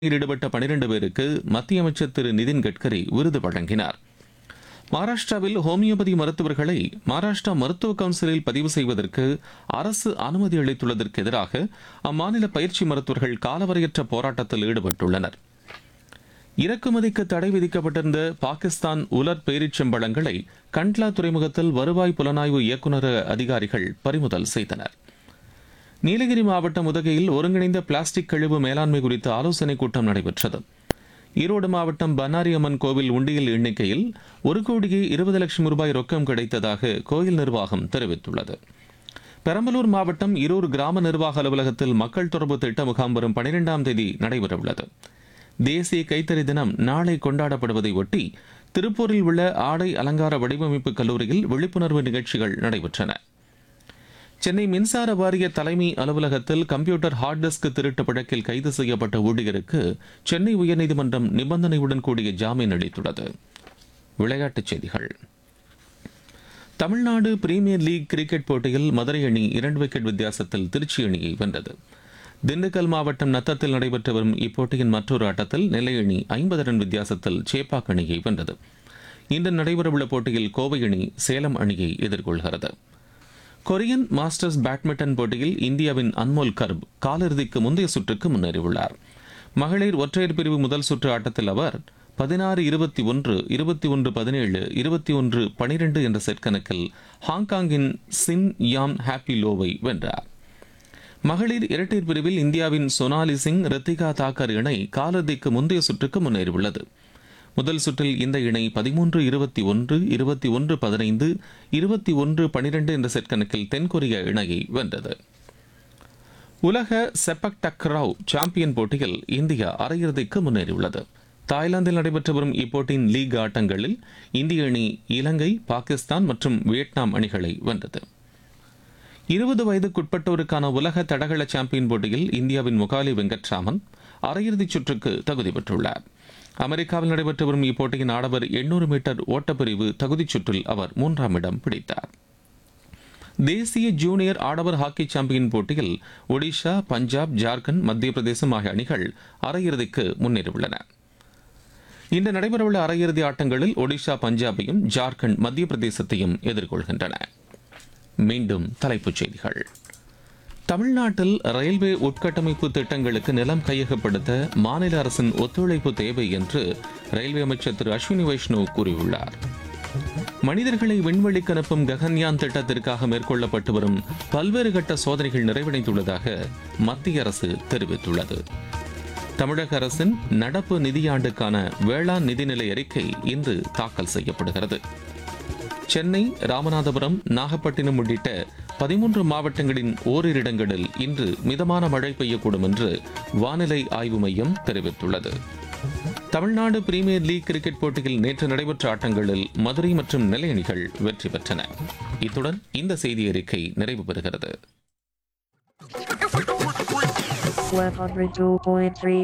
ஈடுபட்ட பனிரெண்டு பேருக்கு மத்திய அமைச்சர் திரு நிதின் கட்கரி விருது வழங்கினார் மகாராஷ்டிராவில் ஹோமியோபதி மருத்துவர்களை மகாராஷ்டிரா மருத்துவ கவுன்சிலில் பதிவு செய்வதற்கு அரசு அனுமதி அளித்துள்ளதற்கு எதிராக அம்மாநில பயிற்சி மருத்துவர்கள் காலவரையற்ற போராட்டத்தில் ஈடுபட்டுள்ளனர் இறக்குமதிக்கு தடை விதிக்கப்பட்டிருந்த பாகிஸ்தான் உலர் பேரிச்சம்பழங்களை கண்ட்லா துறைமுகத்தில் வருவாய் புலனாய்வு இயக்குநர அதிகாரிகள் பறிமுதல் செய்தனர் நீலகிரி மாவட்டம் உதகையில் ஒருங்கிணைந்த பிளாஸ்டிக் கழிவு மேலாண்மை குறித்த ஆலோசனைக் கூட்டம் நடைபெற்றது ஈரோடு மாவட்டம் பன்னாரி அம்மன் கோவில் உண்டியல் எண்ணிக்கையில் ஒரு கோடியே இருபது லட்சம் ரூபாய் ரொக்கம் கிடைத்ததாக கோயில் நிர்வாகம் தெரிவித்துள்ளது பெரம்பலூர் மாவட்டம் இருர் கிராம நிர்வாக அலுவலகத்தில் மக்கள் தொடர்பு திட்ட முகாம் வரும் பனிரெண்டாம் தேதி நடைபெறவுள்ளது தேசிய கைத்தறி தினம் நாளை கொண்டாடப்படுவதை ஒட்டி திருப்பூரில் உள்ள ஆடை அலங்கார வடிவமைப்பு கல்லூரியில் விழிப்புணர்வு நிகழ்ச்சிகள் நடைபெற்றன சென்னை மின்சார வாரிய தலைமை அலுவலகத்தில் கம்ப்யூட்டர் ஹார்ட் டிஸ்க் திருட்டு வழக்கில் கைது செய்யப்பட்ட ஊழியருக்கு சென்னை உயர்நீதிமன்றம் நிபந்தனையுடன் கூடிய ஜாமீன் அளித்துள்ளது விளையாட்டுச் செய்திகள் தமிழ்நாடு பிரீமியர் லீக் கிரிக்கெட் போட்டியில் மதுரை அணி இரண்டு விக்கெட் வித்தியாசத்தில் திருச்சி அணியை வென்றது திண்டுக்கல் மாவட்டம் நத்தத்தில் நடைபெற்று வரும் இப்போட்டியின் மற்றொரு ஆட்டத்தில் நெல்லை அணி ஐம்பது ரன் வித்தியாசத்தில் சேப்பாக் அணியை வென்றது இன்று நடைபெறவுள்ள போட்டியில் கோவை அணி சேலம் அணியை எதிர்கொள்கிறது கொரியன் மாஸ்டர்ஸ் பேட்மிண்டன் போட்டியில் இந்தியாவின் அன்மோல் கர்ப் காலிறுதிக்கு முந்தைய சுற்றுக்கு முன்னேறியுள்ளார் மகளிர் ஒற்றையர் பிரிவு முதல் சுற்று ஆட்டத்தில் அவர் பதினாறு இருபத்தி ஒன்று இருபத்தி ஒன்று பதினேழு இருபத்தி ஒன்று பனிரெண்டு என்ற செட் கணக்கில் ஹாங்காங்கின் சின் யாம் ஹாப்பி லோவை வென்றார் மகளிர் இரட்டையர் பிரிவில் இந்தியாவின் சோனாலி சிங் ரித்திகா தாக்கர் இணை காலிறுதிக்கு முந்தைய சுற்றுக்கு முன்னேறியுள்ளது முதல் சுற்றில் இந்த இணை பதிமூன்று இருபத்தி ஒன்று இருபத்தி ஒன்று பதினைந்து இருபத்தி ஒன்று பனிரெண்டு என்ற செட் கணக்கில் தென்கொரிய இணையை வென்றது உலக செப்பக் டக்ராவ் சாம்பியன் போட்டியில் இந்தியா அரையிறுதிக்கு முன்னேறியுள்ளது தாய்லாந்தில் நடைபெற்று வரும் இப்போட்டியின் லீக் ஆட்டங்களில் இந்திய அணி இலங்கை பாகிஸ்தான் மற்றும் வியட்நாம் அணிகளை வென்றது இருபது வயதுக்குட்பட்டோருக்கான உலக தடகள சாம்பியன் போட்டியில் இந்தியாவின் முகாலி வெங்கட்ராமன் அரையிறுதிச் சுற்றுக்கு தகுதி பெற்றுள்ளார் அமெரிக்காவில் நடைபெற்று வரும் இப்போட்டியின் ஆடவர் எண்ணூறு மீட்டர் ஓட்டப்பிரிவு தகுதிச் சுற்றில் அவர் மூன்றாம் இடம் பிடித்தார் தேசிய ஜூனியர் ஆடவர் ஹாக்கி சாம்பியன் போட்டியில் ஒடிஷா பஞ்சாப் ஜார்க்கண்ட் மத்திய பிரதேசம் ஆகிய அணிகள் அரையிறுதிக்கு முன்னேறியுள்ளன இன்று நடைபெறவுள்ள அரையிறுதி ஆட்டங்களில் ஒடிஷா பஞ்சாபையும் ஜார்க்கண்ட் மத்திய பிரதேசத்தையும் எதிர்கொள்கின்றன மீண்டும் தலைப்புச் செய்திகள் தமிழ்நாட்டில் ரயில்வே உட்கட்டமைப்பு திட்டங்களுக்கு நிலம் கையகப்படுத்த மாநில அரசின் ஒத்துழைப்பு தேவை என்று ரயில்வே அமைச்சர் திரு அஸ்வினி வைஷ்ணவ் கூறியுள்ளார் மனிதர்களை விண்வெளிக்கு அனுப்பும் ககன்யான் திட்டத்திற்காக மேற்கொள்ளப்பட்டு வரும் பல்வேறு கட்ட சோதனைகள் நிறைவடைந்துள்ளதாக மத்திய அரசு தெரிவித்துள்ளது தமிழக அரசின் நடப்பு நிதியாண்டுக்கான வேளாண் நிதிநிலை அறிக்கை இன்று தாக்கல் செய்யப்படுகிறது சென்னை ராமநாதபுரம் நாகப்பட்டினம் உள்ளிட்ட பதிமூன்று மாவட்டங்களின் ஓரிரு இடங்களில் இன்று மிதமான மழை பெய்யக்கூடும் என்று வானிலை ஆய்வு மையம் தெரிவித்துள்ளது தமிழ்நாடு பிரீமியர் லீக் கிரிக்கெட் போட்டியில் நேற்று நடைபெற்ற ஆட்டங்களில் மதுரை மற்றும் நெல்லை அணிகள் வெற்றி பெற்றன இத்துடன் இந்த செய்தி அறிக்கை நிறைவு பெறுகிறது 102.3